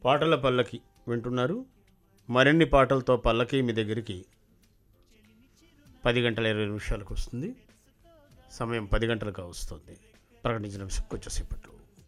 పాటల పల్లకి వింటున్నారు మరిన్ని పాటలతో పల్లకి మీ దగ్గరికి పది గంటల ఇరవై నిమిషాలకు వస్తుంది సమయం పది గంటలకు వస్తుంది ప్రకటించిన విషయం కొంచెంసేపట్లో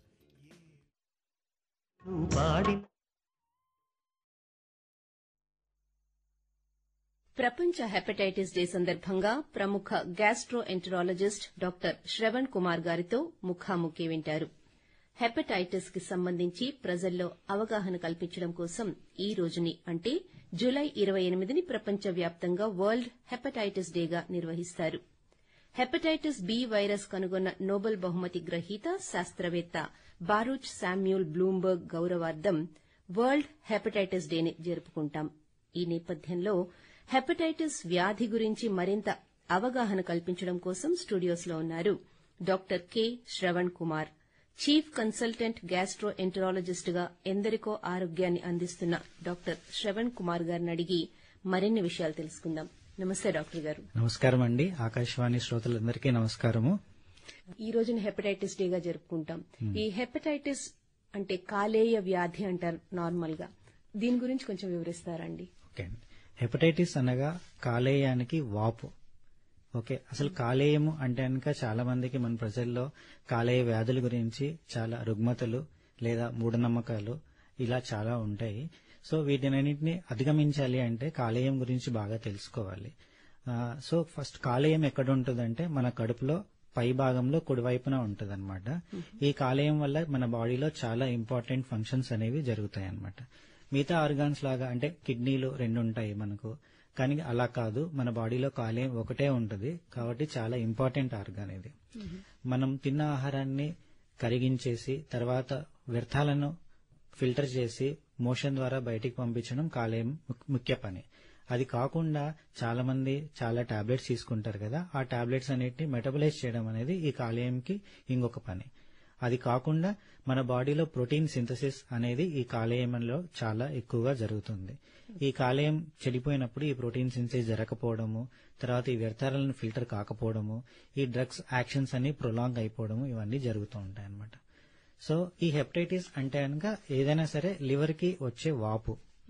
ప్రపంచ హెపటైటిస్ డే సందర్భంగా ప్రముఖ gastroenterologist doctor Shravan Kumar గారితో ముఖాముఖి వింటారు హెపటైటిస్ కి సంబంధించి ప్రజల్లో అవగాహన కల్పించడం కోసం ఈ రోజుని అంటే జులై ఇరవై ఎనిమిదిని ప్రపంచవ్యాప్తంగా వరల్డ్ హెపటైటిస్ డేగా నిర్వహిస్తారు హెపటైటిస్ బి వైరస్ కనుగొన్న నోబెల్ బహుమతి గ్రహీత శాస్త్రవేత్త బారూచ్ శామ్యూల్ బ్లూంబర్గ్ గౌరవార్థం వరల్డ్ హెపటైటిస్ డేని జరుపుకుంటాం ఈ నేపథ్యంలో హెపటైటిస్ వ్యాధి గురించి మరింత అవగాహన కల్పించడం కోసం స్టూడియోస్లో ఉన్నారు doctor K Shravan Kumar chief consultant gastroenterologist గా ఎందరికో ఆరోగ్యాన్ని అందిస్తున్న డాక్టర్ శ్రవణ్ కుమార్ గారిని అడిగి మరిన్ని విషయాలు తెలుసుకుందాం నమస్తే డాక్టర్ గారు నమస్కారం అండి ఆకాశవాణి శ్రోతలందరికీ నమస్కారము ఈ రోజున హెపటైటిస్ డేగా జరుపుకుంటాం ఈ హెపటైటిస్ అంటే కాలేయ వ్యాధి అంటారు నార్మల్ గా దీని గురించి కొంచెం వివరిస్తారండి ఓకే అండి హెపటైటిస్ అనగా కాలేయానికి వాపు ఓకే అసలు కాలేయము అంటే కనుక చాలా మందికి మన ప్రజల్లో కాలేయ వ్యాధుల గురించి చాలా రుగ్మతలు లేదా మూఢనమ్మకాలు ఇలా చాలా ఉంటాయి సో వీటినన్నింటినీ అధిగమించాలి అంటే కాలేయం గురించి బాగా తెలుసుకోవాలి ఆ, సో ఫస్ట్ కాలేయం ఎక్కడ ఉంటుందంటే మన కడుపులో పై భాగంలో కుడివైపున ఉంటుందన్నమాట ఈ కాలేయం వల్ల మన బాడీలో చాలా ఇంపార్టెంట్ ఫంక్షన్స్ అనేవి జరుగుతాయి అన్నమాట మిగతా ఆర్గాన్స్ లాగా అంటే కిడ్నీలు రెండు ఉంటాయి మనకు కానీ అలా కాదు మన బాడీలో కాలేయం ఒకటే ఉంటుంది కాబట్టి చాలా ఇంపార్టెంట్ ఆర్గాన్ ఇది మనం తిన్న ఆహారాన్ని కరిగించేసి తర్వాత వ్యర్థాలను ఫిల్టర్ చేసి మోషన్ ద్వారా బయటికి పంపించడం కాలేయం ముక్- ముఖ్య పని అది కాకుండా చాలా మంది చాలా టాబ్లెట్స్ తీసుకుంటారు కదా ఆ టాబ్లెట్స్ అన్నిటిని మెటబలైజ్ చేయడం అనేది ఈ కాలేయంకి ఇంకొక పని అది కాకుండా మన బాడీలో ప్రోటీన్ సింథసిస్ అనేది ఈ కాలేయంలో చాలా ఎక్కువగా జరుగుతుంది ఈ కాలేయం చెడిపోయినప్పుడు ఈ ప్రోటీన్ సింథసిస్ జరగకపోవడము తర్వాత ఈ వ్యర్థాలను ఫిల్టర్ కాకపోవడము ఈ డ్రగ్స్ యాక్షన్స్ అన్ని ప్రొలాంగ్ అయిపోవడము ఇవన్నీ జరుగుతూ ఉంటాయి అన్నమాట సో ఈ హెపటైటిస్ అంటే కనుక ఏదైనా సరే లివర్ కి వచ్చే వాపు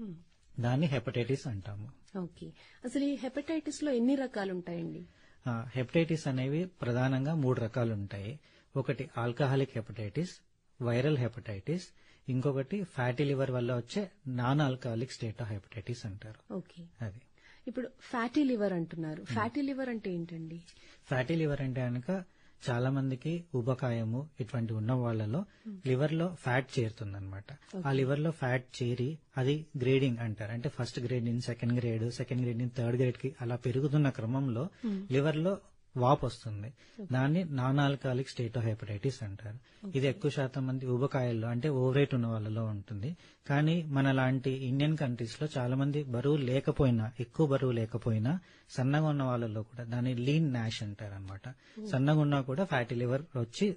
దాన్ని హెపటైటిస్ అంటాము ఓకే అసలు ఈ హెపటైటిస్ లో ఎన్ని రకాలు ఉంటాయండి ఆ, హెపటైటిస్ అనేవి ప్రధానంగా మూడు రకాలు ఉంటాయి ఒకటి ఆల్కహాలిక్ హెపటైటిస్ వైరల్ హెపటైటిస్ ఇంకొకటి ఫ్యాటీ లివర్ వల్ల వచ్చే non alcoholic state of hepatitis అంటారు ఓకే అది ఇప్పుడు ఫ్యాటీ లివర్ అంటున్నారు ఫ్యాటీ లివర్ అంటే ఏంటండి ఫ్యాటీ లివర్ అంటే కనుక చాలా మందికి ఉబకాయము ఇటువంటి ఉన్న వాళ్ళలో లివర్ లో ఫ్యాట్ చేరుతుందన్నమాట ఆ లివర్ లో ఫ్యాట్ చేరి అది గ్రేడింగ్ అంటారు అంటే ఫస్ట్ గ్రేడ్ నుంచి సెకండ్ గ్రేడ్ సెకండ్ గ్రేడ్ నుంచి థర్డ్ గ్రేడ్ కి అలా పెరుగుతున్న క్రమంలో లివర్ లో వాపు వస్తుంది దాన్ని non alcoholic state of hepatitis అంటారు ఇది ఎక్కువ శాతం మంది ఊబకాయల్లో అంటే ఓవరేట్ ఉన్న వాళ్ళలో ఉంటుంది కానీ మన లాంటి ఇండియన్ కంట్రీస్ లో చాలా మంది బరువు లేకపోయినా ఎక్కువ బరువు లేకపోయినా సన్నగా ఉన్న వాళ్ళలో కూడా దాన్ని లీన్ నాష్ అంటారు అనమాట సన్నగా ఉన్నా కూడా ఫ్యాటీ లివర్ వచ్చి